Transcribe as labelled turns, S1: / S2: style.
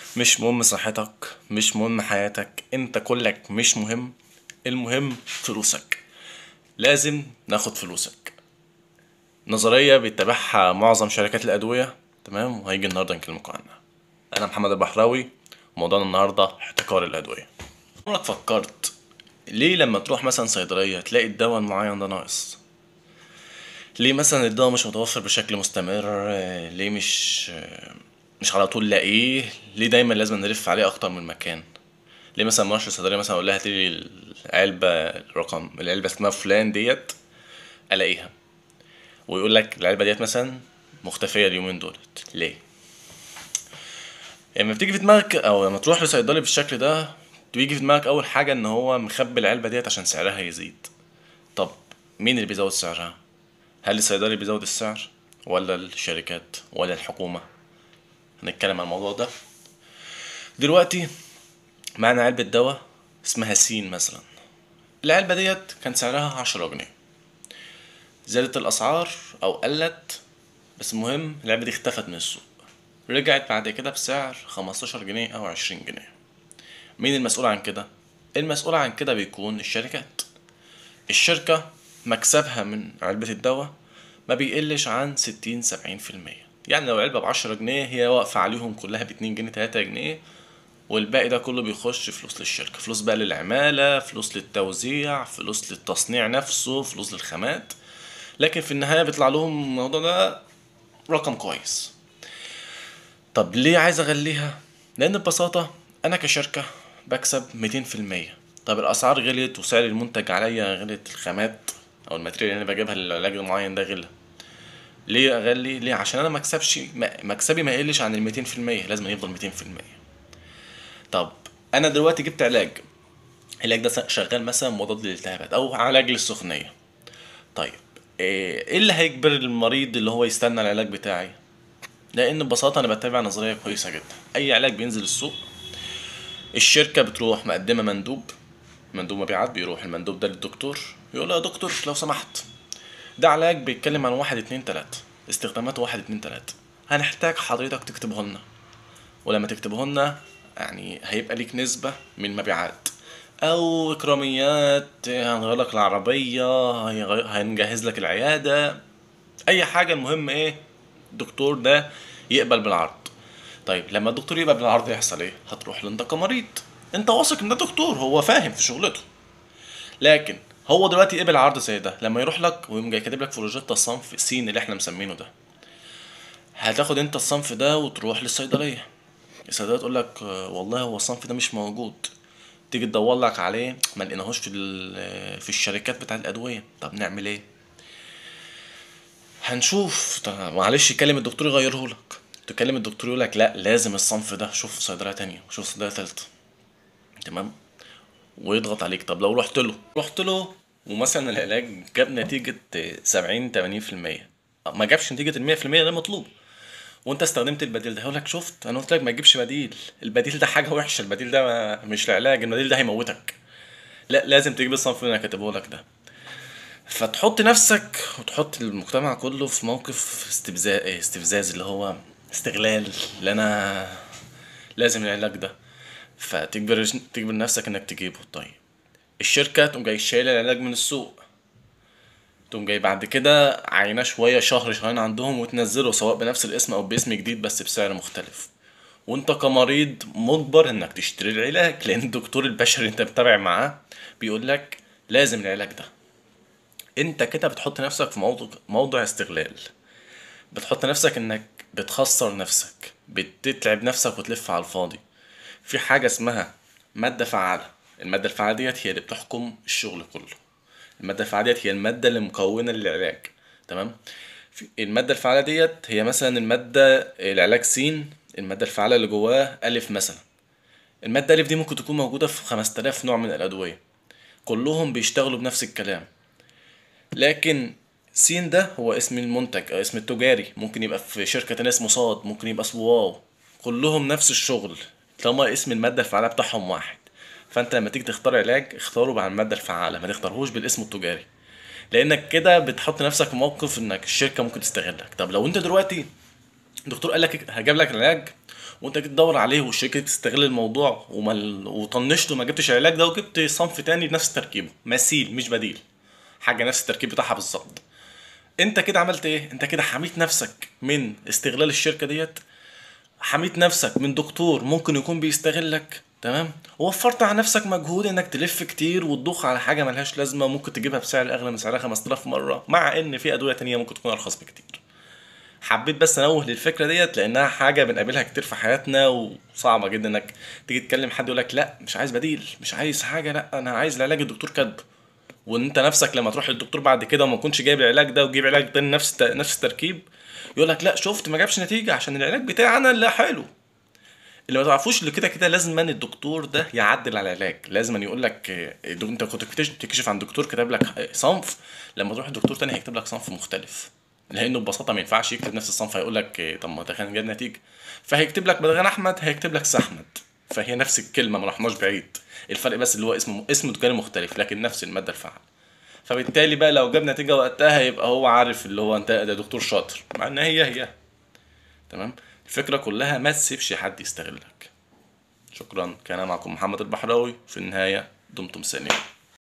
S1: مش مهم صحتك مش مهم حياتك انت كلك مش مهم المهم فلوسك لازم ناخد فلوسك نظرية بيتبعها معظم شركات الأدوية تمام وهيجي النهاردة نكلمكم عنها أنا محمد البحراوي وموضوعنا النهاردة احتكار الأدوية عمرك فكرت ليه لما تروح مثلا صيدلية تلاقي الدواء المعين ده ناقص ليه مثلا الدواء مش متوفر بشكل مستمر آه، ليه مش آه، مش على طول لاقيه ليه دايما لازم نلف عليه اكتر من مكان ليه مثلا ما اروحش الصيدليه مثلا اقول لها هاتي لي العلبه الرقم العلبه اسمها فلان ديت الاقيها ويقول لك العلبه ديت مثلا مختفيه اليومين دولت ليه لما بتيجي في دماغك او لما تروح لصيدلي بالشكل ده بيجي في دماغك اول حاجه ان هو مخبي العلبه ديت عشان سعرها يزيد طب مين اللي بيزود سعرها هل الصيدلي بيزود السعر ولا الشركات ولا الحكومه هنتكلم عن الموضوع ده دلوقتي معنا علبة دواء اسمها سين مثلا العلبة ديت كان سعرها عشرة جنيه زادت الأسعار أو قلت بس المهم العلبة دي اختفت من السوق رجعت بعد كده بسعر خمستاشر جنيه أو عشرين جنيه مين المسؤول عن كده؟ المسؤول عن كده بيكون الشركات الشركة مكسبها من علبة الدواء ما بيقلش عن ستين سبعين في المية يعني لو علبة بعشرة جنيه هي واقفة عليهم كلها باتنين جنيه تلاتة جنيه والباقي ده كله بيخش فلوس للشركة فلوس بقى للعمالة فلوس للتوزيع فلوس للتصنيع نفسه فلوس للخامات لكن في النهاية بيطلع لهم الموضوع ده رقم كويس طب ليه عايز اغليها لان ببساطة انا كشركة بكسب ميتين في المية طب الاسعار غليت وسعر المنتج عليا غلت الخامات او الماتريال اللي انا بجيبها للعلاج المعين ده غلى ليه اغلي ليه عشان انا مكسبش مكسبي ما يقلش عن الميتين في المية لازم يفضل ميتين في المية طب انا دلوقتي جبت علاج العلاج ده شغال مثلا مضاد للالتهابات او علاج للسخونيه طيب ايه اللي هيجبر المريض اللي هو يستنى العلاج بتاعي لان ببساطه انا بتابع نظريه كويسه جدا اي علاج بينزل السوق الشركه بتروح مقدمه مندوب مندوب مبيعات بيروح المندوب ده للدكتور يقول له يا دكتور لو سمحت ده علاج بيتكلم عن واحد اتنين تلاتة استخدامات واحد اتنين تلاتة هنحتاج حضرتك تكتبه لنا ولما تكتبه لنا يعني هيبقى ليك نسبة من المبيعات او اكراميات هنغير لك العربية هنجهز لك العيادة اي حاجة المهم ايه الدكتور ده يقبل بالعرض طيب لما الدكتور يقبل بالعرض يحصل ايه هتروح له انت كمريض انت واثق ان ده دكتور هو فاهم في شغلته لكن هو دلوقتي قبل عرض زي ده لما يروح لك ويقوم جاي كاتب لك في روجيتا الصنف سين اللي احنا مسمينه ده هتاخد انت الصنف ده وتروح للصيدليه الصيدليه تقول لك والله هو الصنف ده مش موجود تيجي تدور لك عليه ما لقيناهوش في في الشركات بتاع الادويه طب نعمل ايه هنشوف معلش كلم الدكتور يغيره لك تكلم الدكتور يقول لك لا لازم الصنف ده شوف صيدليه تانية شوف صيدليه تالتة تمام ويضغط عليك طب لو رحت له رحت له ومثلا العلاج جاب نتيجة سبعين تمانين في المية ما جابش نتيجة المية في المية اللي مطلوب وانت استخدمت البديل ده هقول لك شفت انا قلت لك ما تجيبش بديل البديل ده حاجه وحشه البديل ده ما مش العلاج البديل ده هيموتك لا لازم تجيب الصنف اللي انا كاتبه لك ده فتحط نفسك وتحط المجتمع كله في موقف استفزاز استفزاز اللي هو استغلال اللي انا لازم العلاج ده فتجبر تجبر نفسك انك تجيبه طيب الشركه تقوم جاي شايله العلاج من السوق تقوم جاي بعد كده عيناه شوية شهر شهرين عندهم وتنزله سواء بنفس الاسم أو باسم جديد بس بسعر مختلف وانت كمريض مجبر انك تشتري العلاج لان الدكتور البشري انت بتتابع معاه بيقول لك لازم العلاج ده انت كده بتحط نفسك في موضوع موضوع استغلال بتحط نفسك انك بتخسر نفسك بتتعب نفسك وتلف على الفاضي في حاجة اسمها مادة فعالة المادة الفعالة ديت هي اللي بتحكم الشغل كله الماده الفعاله ديت هي الماده اللي مكونه للعلاج تمام الماده الفعاله ديت هي مثلا الماده العلاج س الماده الفعاله اللي جواه الف مثلا الماده الف دي ممكن تكون موجوده في 5000 نوع من الادويه كلهم بيشتغلوا بنفس الكلام لكن س ده هو اسم المنتج او اسم التجاري ممكن يبقى في شركه تانية اسمه صاد ممكن يبقى اسمه واو كلهم نفس الشغل طالما اسم الماده الفعاله بتاعهم واحد فانت لما تيجي تختار علاج اختاره مع الماده الفعاله ما تختارهوش بالاسم التجاري لانك كده بتحط نفسك في موقف انك الشركه ممكن تستغلك طب لو انت دلوقتي الدكتور قال لك هجيب لك العلاج وانت جيت تدور عليه والشركه تستغل الموضوع ومل... وطنشته وما جبتش العلاج ده وجبت صنف تاني بنفس تركيبه مثيل مش بديل حاجه نفس التركيب بتاعها بالظبط انت كده عملت ايه انت كده حميت نفسك من استغلال الشركه ديت حميت نفسك من دكتور ممكن يكون بيستغلك تمام ووفرت على نفسك مجهود انك تلف كتير وتضخ على حاجه ملهاش لازمه ممكن تجيبها بسعر اغلى من سعرها 5000 مره مع ان في ادويه تانية ممكن تكون ارخص بكتير حبيت بس انوه للفكره ديت لانها حاجه بنقابلها كتير في حياتنا وصعبه جدا انك تيجي تكلم حد يقول لك لا مش عايز بديل مش عايز حاجه لا انا عايز العلاج الدكتور كاتبه وان انت نفسك لما تروح للدكتور بعد كده وما تكونش جايب العلاج ده وتجيب علاج تاني نفس الت- نفس التركيب يقول لك لا شفت ما جابش نتيجه عشان العلاج بتاعي انا اللي حلو اللي ما تعرفوش اللي كده كده لازم ان الدكتور ده يعدل على العلاج لازم أن يقول لك آه، دو- انت كنت بتكتشف بتكشف عن دكتور كتب لك آه، صنف لما تروح لدكتور تاني هيكتب لك صنف مختلف لانه ببساطه ما ينفعش يكتب نفس الصنف هيقول لك آه، طب ما ده كان جاب نتيجه فهيكتب لك بدل احمد هيكتب لك احمد فهي نفس الكلمه ما رحناش بعيد الفرق بس اللي هو اسم اسم دكاني مختلف لكن نفس الماده الفعاله فبالتالي بقى لو جاب نتيجه وقتها يبقى هو عارف اللي هو انت ده دكتور شاطر مع ان هي هي تمام الفكره كلها ما تسيبش حد يستغلك شكرا كان معكم محمد البحراوي في النهايه دمتم سالمين